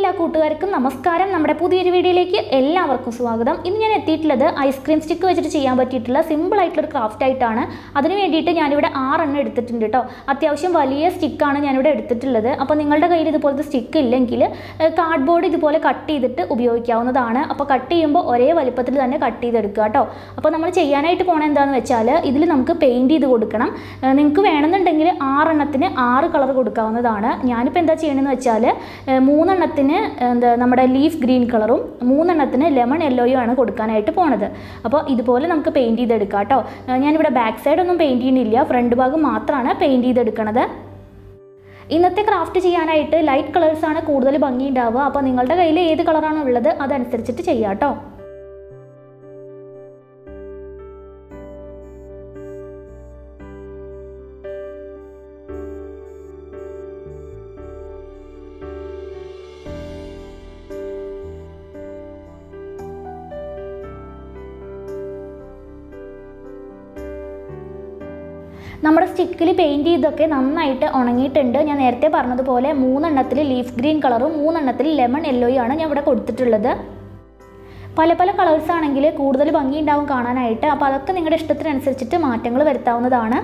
എല്ലാ കൂട്ടുകാർക്കും നമസ്കാരം നമ്മുടെ പുതിയൊരു വീഡിയോയിലേക്ക് എല്ലാവർക്കും സ്വാഗതം ഇന്ന് ഞാൻ എത്തിയിട്ടുള്ളത് ഐസ്ക്രീം സ്റ്റിക്ക് വെച്ചിട്ട് ചെയ്യാൻ പറ്റിയിട്ടുള്ള സിമ്പിൾ ആയിട്ടുള്ള ഒരു ക്രാഫ്റ്റ് ആയിട്ടാണ് അതിന് വേണ്ടിയിട്ട് ഞാനിവിടെ ആറെണ്ണം എടുത്തിട്ടുണ്ട് കേട്ടോ അത്യാവശ്യം വലിയ സ്റ്റിക്കാണ് ഞാനിവിടെ എടുത്തിട്ടുള്ളത് അപ്പോൾ നിങ്ങളുടെ കയ്യിൽ ഇതുപോലത്തെ സ്റ്റിക്ക് ഇല്ലെങ്കിൽ കാർഡ്ബോർഡ് ഇതുപോലെ കട്ട് ചെയ്തിട്ട് ഉപയോഗിക്കാവുന്നതാണ് അപ്പോൾ കട്ട് ചെയ്യുമ്പോൾ ഒരേ വലിപ്പത്തിൽ തന്നെ കട്ട് ചെയ്തെടുക്കുക കേട്ടോ അപ്പോൾ നമ്മൾ ചെയ്യാനായിട്ട് പോണ എന്താണെന്ന് വെച്ചാൽ ഇതിൽ നമുക്ക് പെയിൻറ് ചെയ്ത് കൊടുക്കണം ഏഹ് നിങ്ങൾക്ക് വേണമെന്നുണ്ടെങ്കിൽ ആറെണ്ണത്തിന് ആറ് കളർ കൊടുക്കാവുന്നതാണ് ഞാനിപ്പോൾ എന്താ ചെയ്യണമെന്ന് വെച്ചാൽ ഏഹ് മൂന്നെണ്ണത്തിന് എന്താ നമ്മുടെ ലീഫ് ഗ്രീൻ കളറും മൂന്നെണ്ണത്തിന് ലെമൺ യെല്ലോയും ആണ് കൊടുക്കാനായിട്ട് പോണത് അപ്പോൾ ഇതുപോലെ നമുക്ക് പെയിൻറ് ചെയ്തെടുക്കാം കേട്ടോ ഏഹ് ഞാനിവിടെ ബാക്ക് സൈഡ് ഒന്നും പെയിൻറ് ചെയ്യുന്നില്ല ഫ്രണ്ട് ഭാഗം മാത്രമാണ് പെയിൻറ് ചെയ്തെടുക്കണത് ഇന്നത്തെ ക്രാഫ്റ്റ് ചെയ്യാനായിട്ട് ലൈറ്റ് കളേഴ്സാണ് കൂടുതൽ ഭംഗി ഉണ്ടാവുക അപ്പോൾ നിങ്ങളുടെ കയ്യിൽ ഏത് കളറാണ് ഉള്ളത് അതനുസരിച്ചിട്ട് ചെയ്യാം കേട്ടോ നമ്മുടെ സ്റ്റിക്കിൽ പെയിൻറ് ചെയ്തൊക്കെ നന്നായിട്ട് ഉണങ്ങിയിട്ടുണ്ട് ഞാൻ നേരത്തെ പറഞ്ഞതുപോലെ മൂന്നെണ്ണത്തിൽ ലീഫ് ഗ്രീൻ കളറും മൂന്നെണ്ണത്തിൽ ലെമൺ യെല്ലോയും ആണ് ഞാൻ ഇവിടെ കൊടുത്തിട്ടുള്ളത് പല പല കളേഴ്സ് ആണെങ്കിൽ കൂടുതൽ ഭംഗി ഉണ്ടാവും കാണാനായിട്ട് അപ്പോൾ അതൊക്കെ നിങ്ങളുടെ ഇഷ്ടത്തിനനുസരിച്ചിട്ട് മാറ്റങ്ങൾ വരുത്താവുന്നതാണ്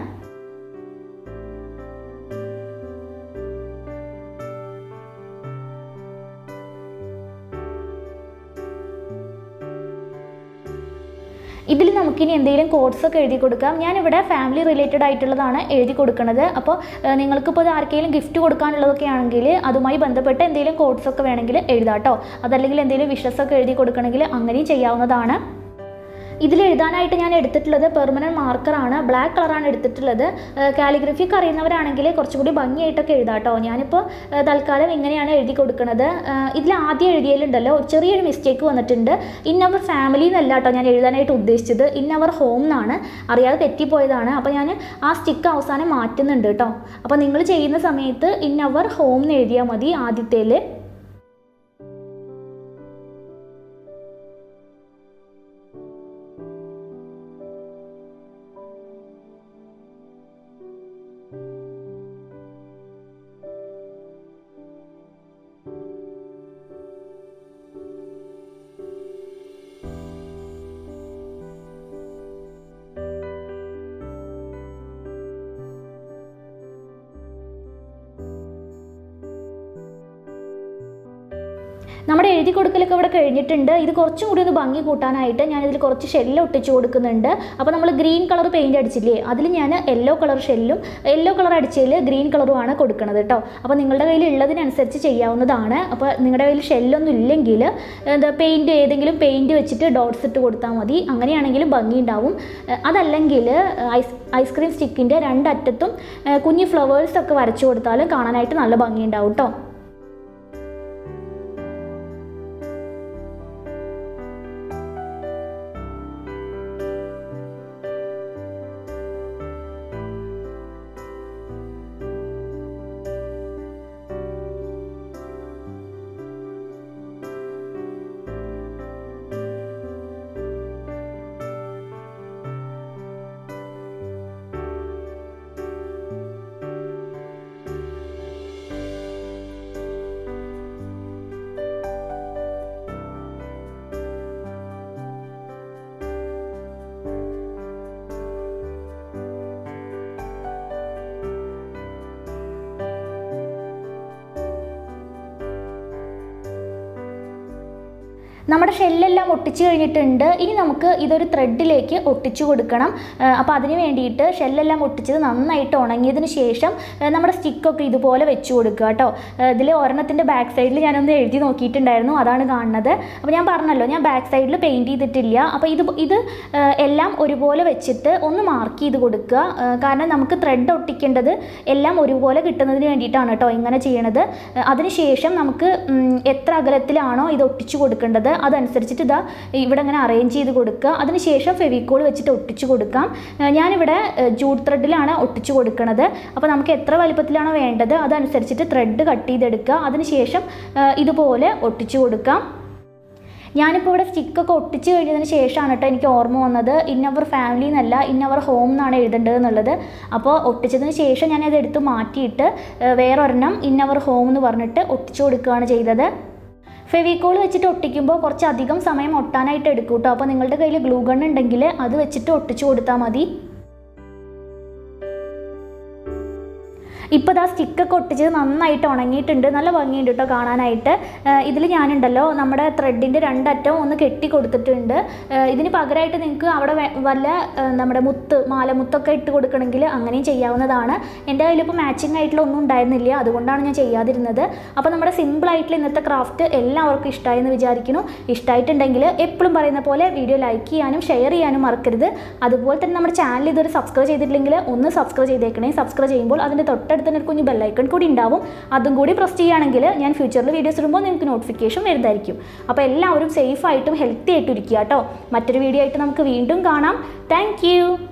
ഇതിൽ നമുക്കിനി എന്തെങ്കിലും കോഡ്സ് ഒക്കെ എഴുതി കൊടുക്കാം ഞാനിവിടെ ഫാമിലി റിലേറ്റഡ് ആയിട്ടുള്ളതാണ് എഴുതി കൊടുക്കുന്നത് അപ്പോൾ നിങ്ങൾക്കിപ്പോൾ ആർക്കെങ്കിലും ഗിഫ്റ്റ് കൊടുക്കാനുള്ളതൊക്കെ ആണെങ്കിൽ അതുമായി ബന്ധപ്പെട്ട് എന്തെങ്കിലും കോഡ്സ് ഒക്കെ വേണമെങ്കിൽ എഴുതാം കേട്ടോ അതല്ലെങ്കിൽ എന്തെങ്കിലും വിഷസ് ഒക്കെ എഴുതി കൊടുക്കണമെങ്കിൽ അങ്ങനെയും ചെയ്യാവുന്നതാണ് ഇതിൽ എഴുതാനായിട്ട് ഞാൻ എടുത്തിട്ടുള്ളത് പെർമനൻറ്റ് മാർക്കറാണ് ബ്ലാക്ക് കളറാണ് എടുത്തിട്ടുള്ളത് കാലിഗ്രഫി ഒക്കെ അറിയുന്നവരാണെങ്കിൽ കുറച്ചുകൂടി ഭംഗിയായിട്ടൊക്കെ എഴുതാം കേട്ടോ ഞാനിപ്പോൾ തൽക്കാലം ഇങ്ങനെയാണ് എഴുതി കൊടുക്കുന്നത് ഇതിൽ ആദ്യം എഴുതിയാലുണ്ടല്ലോ ചെറിയൊരു മിസ്റ്റേക്ക് വന്നിട്ടുണ്ട് ഇൻ അവർ ഫാമിലി എന്നല്ല കേട്ടോ ഞാൻ എഴുതാനായിട്ട് ഉദ്ദേശിച്ചത് ഇൻ അവർ ഹോം എന്നാണ് അറിയാതെ തെറ്റിപ്പോയതാണ് അപ്പോൾ ഞാൻ ആ സ്റ്റിക്ക് അവസാനം മാറ്റുന്നുണ്ട് കേട്ടോ അപ്പോൾ നിങ്ങൾ ചെയ്യുന്ന സമയത്ത് ഇൻ അവർ ഹോം എന്ന് എഴുതിയാൽ മതി ആദ്യത്തേൽ നമ്മുടെ എഴുതി കൊടുക്കലൊക്കെ ഇവിടെ കഴിഞ്ഞിട്ടുണ്ട് ഇത് കുറച്ചും കൂടി ഒന്ന് ഭംഗി കൂട്ടാനായിട്ട് ഞാനിതിൽ കുറച്ച് ഷെല്ല് ഒട്ടിച്ച് കൊടുക്കുന്നുണ്ട് അപ്പോൾ നമ്മൾ ഗ്രീൻ കളർ പെയിൻറ് അടിച്ചില്ലേ അതിൽ ഞാൻ യെല്ലോ കളർ ഷെല്ലും യെല്ലോ കളർ അടിച്ചതിൽ ഗ്രീൻ കളറുമാണ് കൊടുക്കുന്നത് കേട്ടോ അപ്പോൾ നിങ്ങളുടെ കയ്യിൽ ഉള്ളതിനനുസരിച്ച് ചെയ്യാവുന്നതാണ് അപ്പോൾ നിങ്ങളുടെ കയ്യിൽ ഷെല്ലൊന്നും ഇല്ലെങ്കിൽ എന്താ പെയിൻറ് ഏതെങ്കിലും പെയിൻറ് വെച്ചിട്ട് ഡോട്ട്സ് ഇട്ട് കൊടുത്താൽ മതി അങ്ങനെയാണെങ്കിലും ഭംഗി ഉണ്ടാവും അതല്ലെങ്കിൽ ഐസ് ഐസ്ക്രീം സ്റ്റിക്കിൻ്റെ രണ്ടറ്റത്തും കുഞ്ഞു ഫ്ലവേഴ്സ് ഒക്കെ വരച്ചു കൊടുത്താലും കാണാനായിട്ട് നല്ല ഭംഗി ഉണ്ടാവും കേട്ടോ നമ്മുടെ ഷെല്ലെല്ലാം ഒട്ടിച്ച് കഴിഞ്ഞിട്ടുണ്ട് ഇനി നമുക്ക് ഇതൊരു ത്രെഡിലേക്ക് ഒട്ടിച്ചു കൊടുക്കണം അപ്പോൾ അതിന് വേണ്ടിയിട്ട് ഷെല്ലെല്ലാം ഒട്ടിച്ചത് നന്നായിട്ട് ഉണങ്ങിയതിന് ശേഷം നമ്മുടെ സ്റ്റിക്കൊക്കെ ഇതുപോലെ വെച്ച് കൊടുക്കുക കേട്ടോ ഇതിൽ ഒരെണ്ണത്തിൻ്റെ ബാക്ക് സൈഡിൽ ഞാനൊന്ന് എഴുതി നോക്കിയിട്ടുണ്ടായിരുന്നു അതാണ് കാണുന്നത് അപ്പോൾ ഞാൻ പറഞ്ഞല്ലോ ഞാൻ ബാക്ക് സൈഡിൽ പെയിൻറ് ചെയ്തിട്ടില്ല അപ്പോൾ ഇത് ഇത് എല്ലാം ഒരുപോലെ വെച്ചിട്ട് ഒന്ന് മാർക്ക് ചെയ്ത് കൊടുക്കുക കാരണം നമുക്ക് ത്രെഡ് ഒട്ടിക്കേണ്ടത് എല്ലാം ഒരുപോലെ കിട്ടുന്നതിന് വേണ്ടിയിട്ടാണ് കേട്ടോ ഇങ്ങനെ ചെയ്യണത് അതിനുശേഷം നമുക്ക് എത്ര അകലത്തിലാണോ ഇത് ഒട്ടിച്ചു കൊടുക്കേണ്ടത് അതനുസരിച്ചിട്ട് ഇതാ ഇവിടെ അങ്ങനെ അറേഞ്ച് ചെയ്ത് കൊടുക്കുക അതിനുശേഷം ഫെവിക്കോൾ വെച്ചിട്ട് ഒട്ടിച്ചു കൊടുക്കാം ഞാനിവിടെ ജൂട്ട് ത്രെഡിലാണ് ഒട്ടിച്ചു കൊടുക്കുന്നത് അപ്പോൾ നമുക്ക് എത്ര വലുപ്പത്തിലാണോ വേണ്ടത് അതനുസരിച്ചിട്ട് ത്രെഡ് കട്ട് ചെയ്തെടുക്കുക അതിനുശേഷം ഇതുപോലെ ഒട്ടിച്ചു കൊടുക്കാം ഞാനിപ്പോൾ ഇവിടെ സ്റ്റിക്കൊക്കെ ഒട്ടിച്ച് കഴിഞ്ഞതിന് ശേഷമാണ് കേട്ടോ എനിക്ക് ഓർമ്മ വന്നത് ഇൻ അവർ ഫാമിലി എന്നല്ല ഇൻ അവർ ഹോം എന്നാണ് എഴുതേണ്ടത് എന്നുള്ളത് അപ്പോൾ ഒട്ടിച്ചതിന് ശേഷം ഞാനത് എടുത്ത് മാറ്റിയിട്ട് ഏഹ്, വേറൊരെണ്ണം ഇൻ അവർ ഹോം എന്ന് പറഞ്ഞിട്ട് ഒട്ടിച്ചു കൊടുക്കുകയാണ് ചെയ്തത് ഫെവിക്കോൾ വെച്ചിട്ട് ഒട്ടിക്കുമ്പോൾ കുറച്ച് അധികം സമയം ഒട്ടാനായിട്ട് എടുക്കും കേട്ടോ അപ്പോൾ നിങ്ങളുടെ കയ്യിൽ ഗ്ലൂ ഗൺ ഉണ്ടെങ്കിൽ അത് വെച്ചിട്ട് ഒട്ടിച്ചു കൊടുത്താൽ മതി ഇപ്പോൾ ഇതാ സ്റ്റിക്കൊക്കെ ഒട്ടിച്ചത് നന്നായിട്ട് ഉണങ്ങിയിട്ടുണ്ട് നല്ല ഭംഗിയുണ്ട് കേട്ടോ കാണാനായിട്ട് ഇതിൽ ഞാനുണ്ടല്ലോ നമ്മുടെ ത്രെഡിൻ്റെ രണ്ടറ്റവും ഒന്ന് കെട്ടി കൊടുത്തിട്ടുണ്ട് ഏഹ് ഇതിന് പകരമായിട്ട് നിങ്ങൾക്ക് അവിടെ വെ- വല്ല ഏഹ് നമ്മുടെ മുത്ത് മാലമുത്തൊക്കെ ഇട്ട് കൊടുക്കണമെങ്കിൽ അങ്ങനെയും ചെയ്യാവുന്നതാണ് എൻ്റെ കയ്യിൽ ഇപ്പോൾ മാച്ചിങ് ആയിട്ടുള്ള ഒന്നും ഉണ്ടായിരുന്നില്ല അതുകൊണ്ടാണ് ഞാൻ ചെയ്യാതിരുന്നത് അപ്പോൾ നമ്മുടെ സിമ്പിൾ ആയിട്ടുള്ള ഇന്നത്തെ ക്രാഫ്റ്റ് എല്ലാവർക്കും ഇഷ്ടമായി എന്ന് വിചാരിക്കുന്നു ഇഷ്ടമായിട്ടുണ്ടെങ്കിൽ എപ്പോഴും പറയുന്ന പോലെ വീഡിയോ ലൈക്ക് ചെയ്യാനും ഷെയർ ചെയ്യാനും മറക്കരുത് അതുപോലെ തന്നെ നമ്മുടെ ചാനൽ ഇതുവരെ സബ്സ്ക്രൈബ് ചെയ്തിട്ടില്ലെങ്കിൽ ഒന്ന് സബ്സ്ക്രൈബ് ചെയ്തേക്കണേ സബ്സ്ക്രൈബ് ചെയ്യുമ്പോൾ അതിൻ്റെ തൊട്ടടുത്ത് തന്നെ ഒരു കുഞ്ഞ് ബെല്ലൈക്കൺ കൂടി ഉണ്ടാവും അതും കൂടി പ്രസ് ചെയ്യുകയാണെങ്കിൽ ഞാൻ ഫ്യൂച്ചറിൽ വീഡിയോസ് ഇടുമ്പോൾ നിങ്ങൾക്ക് നോട്ടിഫിക്കേഷൻ വരുന്നതായിരിക്കും അപ്പോൾ എല്ലാവരും സേഫ് ആയിട്ടും ഹെൽത്തി ആയിട്ടും ഇരിക്കുക കേട്ടോ മറ്റൊരു വീഡിയോ ആയിട്ട് നമുക്ക് വീണ്ടും കാണാം താങ്ക്